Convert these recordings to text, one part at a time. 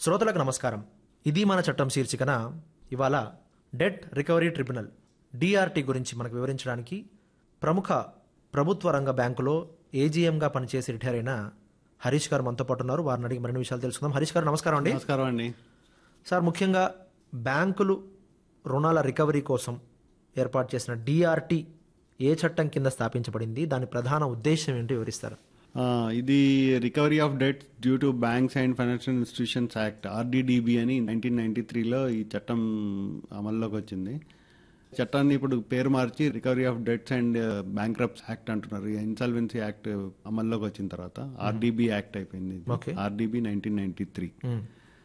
శ్రోతలకు నమస్కారం ఇది మన చట్టం శీర్షికన ఇవాళ డెట్ రికవరీ ట్రిబ్యునల్ డిఆర్టీ గురించి మనకు వివరించడానికి ప్రముఖ ప్రభుత్వ రంగ బ్యాంకులో ఏజీఎంగా పనిచేసి రిటైర్ అయిన హరీష్ గారు మనతో పాటు ఉన్నారు వారిని అడిగి మరిన్ని విషయాలు తెలుసుకుందాం హరీష్ గారు నమస్కారం అండి నమస్కారం అండి సార్ ముఖ్యంగా బ్యాంకులు రుణాల రికవరీ కోసం ఏర్పాటు చేసిన డిఆర్టీ ఏ చట్టం కింద స్థాపించబడింది దాని ప్రధాన ఉద్దేశం ఏంటి వివరిస్తారు ఆ, ఇది recovery of debt due to banks and financial institutions act RDDB అని నైన్టీన్ నైన్టీ త్రీలో ఈ చట్టం అమల్లోకి వచ్చింది చట్టాన్ని ఇప్పుడు పేరు మార్చి recovery of debts and bankruptcy act అంటున్నారు ఇన్సాల్వెన్సీ యాక్ట్ అమల్లోకి వచ్చిన తర్వాత ఆర్డీబీ యాక్ట్ అయిపోయింది Okay. RDB nineteen ninety three hmm.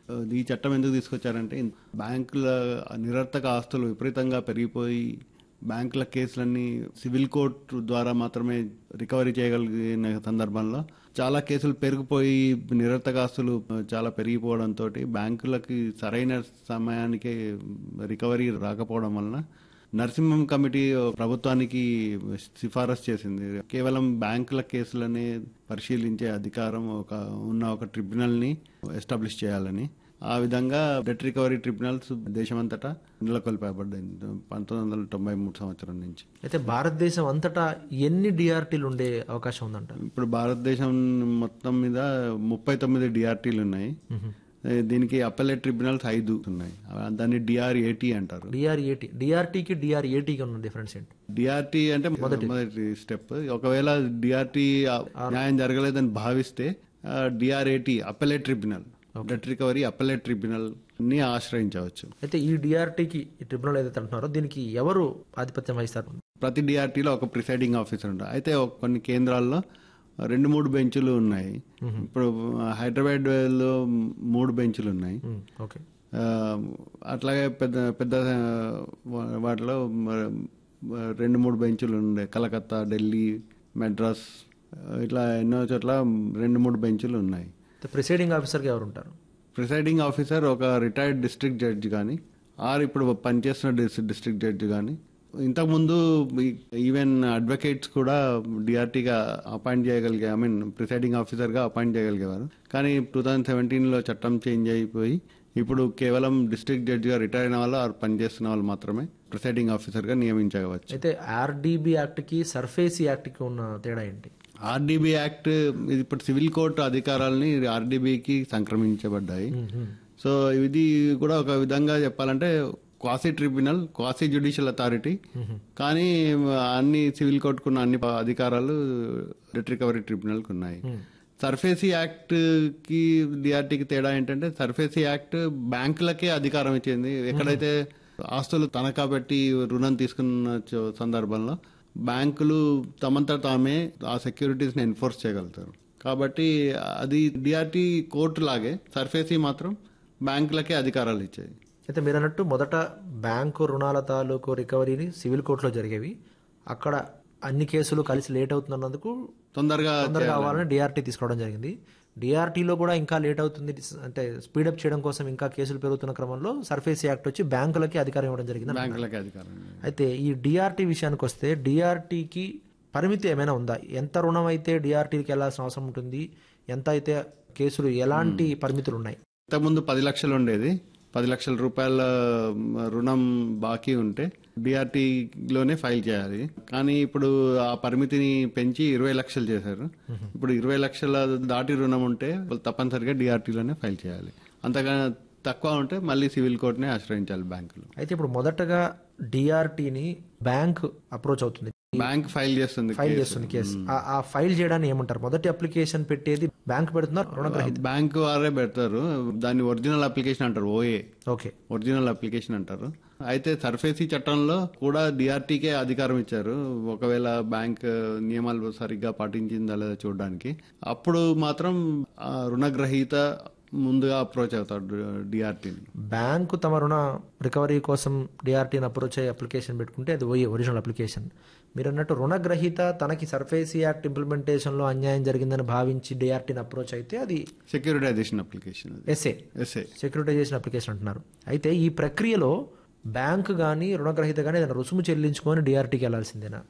ఈ చట్టం ఎందుకు తీసుకొచ్చారంటే బ్యాంకుల నిరర్థక ఆస్తులు విపరీతంగా పెరిగిపోయి బ్యాంకుల కేసులన్నీ సివిల్ కోర్టు ద్వారా మాత్రమే రికవరీ చేయగలిగిన సందర్భంలో చాలా కేసులు పెరిగిపోయి నిరర్థక ఆస్తులు చాలా పెరిగిపోవడంతో బ్యాంకులకి సరైన సమయానికి రికవరీ రాకపోవడం వలన నరసింహం కమిటీ ప్రభుత్వానికి సిఫారసు చేసింది కేవలం బ్యాంకుల కేసులనే పరిశీలించే అధికారం ఒక ఉన్న ఒక ట్రిబ్యునల్ ని ఎస్టాబ్లిష్ చేయాలని ఆ విధంగా డెట్ రికవరీ ట్రిబ్యునల్స్ దేశమంతటా నెలకొల్పబడ్డాయి పంతొమ్మిది వందల తొంభై మూడు సంవత్సరం నుంచి అయితే భారతదేశం అంతటా ఎన్ని డిఆర్టీలు ఉండే అవకాశం ఉందంటారు ఇప్పుడు భారతదేశం మొత్తం మీద ముప్పై తొమ్మిది డిఆర్టీలు ఉన్నాయి దీనికి అప్పలేట్ ట్రిబ్యునల్స్ ఐదు ఉన్నాయి దాన్ని డిఆర్ఏటి అంటారు డిఆర్ఏటి డిఆర్టీకి డిఆర్ఏటీకి ఉన్న డిఫరెన్స్ ఏంటి డిఆర్టీ అంటే మొదటి స్టెప్ ఒకవేళ డిఆర్టీ న్యాయం జరగలేదని భావిస్తే DRAT appellate tribunal debt recovery appellate tribunal ని ఆశ్రయించవచ్చు అయితే ఈ డిఆర్టీకి ఈ ట్రిబ్యునల్ ఏదైతే అంటున్నారో దీనికి ఎవరు ఆధిపత్యం వహిస్తారు ప్రతి డిఆర్టీలో ఒక ప్రిసైడింగ్ ఆఫీసర్ ఉంటారు అయితే ఒక కొన్ని కేంద్రాల్లో రెండు మూడు బెంచులు ఉన్నాయి ఇప్పుడు హైదరాబాద్ లో మూడు బెంచులు ఉన్నాయి మ్మ్. ఓకే ఆ, అట్లాగే పెద్ద పెద్ద ఆ, వా- వాటిలో మ- రెండు మూడు బెంచులు ఉండే కలకత్తా ఢిల్లీ మెడ్రాస్ ఆ, ఇట్లా ఎన్నో చోట్ల రెండు మూడు బెంచులు ఉన్నాయి అయితే ప్రిసైడింగ్ ఆఫీసర్గా ఎవరు ఉంటారు ప్రిసైడింగ్ ఆఫీసర్ ఒక రిటైర్డ్ డిస్ట్రిక్ట్ జడ్జి కానీ ఆర్ ఇప్పుడు పనిచేస్తున్న డిస్- డిస్ట్రిక్ట్ జడ్జి కానీ ఇంతకుముందు ఈ- ఈవెన్ అడ్వకేట్స్ కూడా డిఆర్టీగా అపాయింట్ చేయగలిగే ఐ మీన్ ప్రిసైడింగ్ ఆఫీసర్గా అపాయింట్ చేయగలిగేవారు కానీ టూ థౌజండ్ సెవెంటీన్లో చట్టం చేంజ్ అయిపోయి ఇప్పుడు కేవలం డిస్ట్రిక్ట్ జడ్జిగా రిటైర్ అయిన వాళ్ళు ఆర్ పనిచేస్తున్న వాళ్ళు మాత్రమే ప్రిసైడింగ్ ఆఫీసర్గా నియమించవచ్చు అయితే ఆర్డీబీ యాక్ట్కి సర్ఫేసీ యాక్ట్కి ఉన్న తేడా ఏంటి ఆర్డీబీ యాక్ట్ ఇది ఇప్పుడు సివిల్ కోర్టు అధికారాలని ఆర్డీబీకి సంక్రమించబడ్డాయి సో ఇది కూడా ఒక విధంగా చెప్పాలంటే quasi tribunal quasi judicial authority కానీ అన్ని సివిల్ కోర్టుకున్న అన్ని ప- అధికారాలు డెట్ రికవరీ ట్రిబ్యునల్కి ఉన్నాయి సర్ఫేసీ యాక్ట్ కి డిఆర్టీకి తేడా ఏంటంటే సర్ఫేసీ యాక్ట్ బ్యాంకులకే అధికారం ఇచ్చింది ఎక్కడైతే ఆస్తులు తనఖా పెట్టి రుణం తీసుకున్న చో- సందర్భంలో బ్యాంకులు తమంతా తామే ఆ సెక్యూరిటీస్ ని ఎన్ఫోర్స్ చేయగలుగుతారు కాబట్టి అది డిఆర్టీ కోర్టు లాగే సర్ఫేసీ మాత్రం బ్యాంకులకే అధికారాలు ఇచ్చాయి అయితే మీరు అన్నట్టు మొదట బ్యాంకు రుణాల తాలూకు రికవరీని సివిల్ కోర్టులో జరిగేవి అక్కడ అన్ని కేసులు కలిసి లేట్ అవుతున్నందుకు తొందరగా తొందరగా కావాలని డిఆర్టీ తీసుకోవడం జరిగింది డిఆర్టీలో కూడా ఇంకా లేట్ అవుతుంది అంటే స్పీడప్ చేయడం కోసం ఇంకా కేసులు పెరుగుతున్న క్రమంలో సర్ఫేస్ యాక్ట్ వచ్చి బ్యాంకులకి అధికారం ఇవ్వడం జరిగింది బ్యాంకులకే అధికారం అయితే ఈ డిఆర్టీ విషయానికి వస్తే డిఆర్టీకి పరిమితి ఏమైనా ఉందా ఎంత రుణం అయితే డిఆర్టీకి వెళ్ళాల్సిన అవసరం ఉంటుంది ఎంత అయితే కేసులు ఎలాంటి పరిమితులు ఉన్నాయి ఇంతకుముందు పది లక్షలు ఉండేది పది లక్షల రూపాయల మ, రుణం బాకీ ఉంటే డిఆర్టీలోనే ఫైల్ చేయాలి కానీ ఇప్పుడు ఆ పరిమితిని పెంచి ఇరవై లక్షలు చేశారు ఇప్పుడు ఇరవై లక్షల దాటి రుణం ఉంటే వాళ్ళు తప్పనిసరిగా డిఆర్టీలోనే ఫైల్ చేయాలి అంతగా తక్కువ ఉంటే మళ్ళీ సివిల్ కోర్టునే ఆశ్రయించాలి బ్యాంకులు అయితే ఇప్పుడు మొదటగా డిఆర్టీని బ్యాంక్ అప్రోచ్ అవుతుంది బ్యాంక్ ఫైల్ చేస్తుంది ఫైల్ చేస్తుంది కేసు ఆ- ఆ ఫైల్ చేయడాన్ని ఏమంటారు మొదటి అప్లికేషన్ పెట్టేది బ్యాంక్ పెడుతున్నారు రుణగ్రహీత బ్యాంక్ వారే పెడతారు దాన్ని ఒరిజినల్ అప్లికేషన్ అంటారు ఓఏ ఓకే ఒరిజినల్ అప్లికేషన్ అంటారు అయితే సర్ఫేసీ చట్టంలో కూడా డిఆర్టీకే అధికారం ఇచ్చారు ఒకవేళ బ్యాంక్ నియమాలు సరిగ్గా పాటించిందా లేదా చూడడానికి అప్పుడు మాత్రం ఆ రుణగ్రహీత ముందుగా అప్రోచ్ అవుతాడు డిఆర్టీని బ్యాంకు తమ రుణ రికవరీ కోసం డిఆర్టీని అప్రోచ్ అయ్యి అప్లికేషన్ పెట్టుకుంటే అది ఓయే ఒరిజినల్ అప్లికేషన్ మీరు అన్నట్టు రుణగ్రహీత తనకి సర్ఫేసీ యాక్ట్ ఇంప్లిమెంటేషన్లో అన్యాయం జరిగిందని భావించి డిఆర్టీని అప్రోచ్ అయితే అది సెక్యూరిటైజేషన్ అప్లికేషన్ అది ఎస్ఏ ఎస్ఏ సెక్యూరిటైజేషన్ అప్లికేషన్ అంటున్నారు అయితే ఈ ప్రక్రియలో బ్యాంకు కానీ రుణగ్రహీత కానీ ఏదైనా రుసుము చెల్లించుకొని డిఆర్టీకి వెళ్లాల్సిందేనా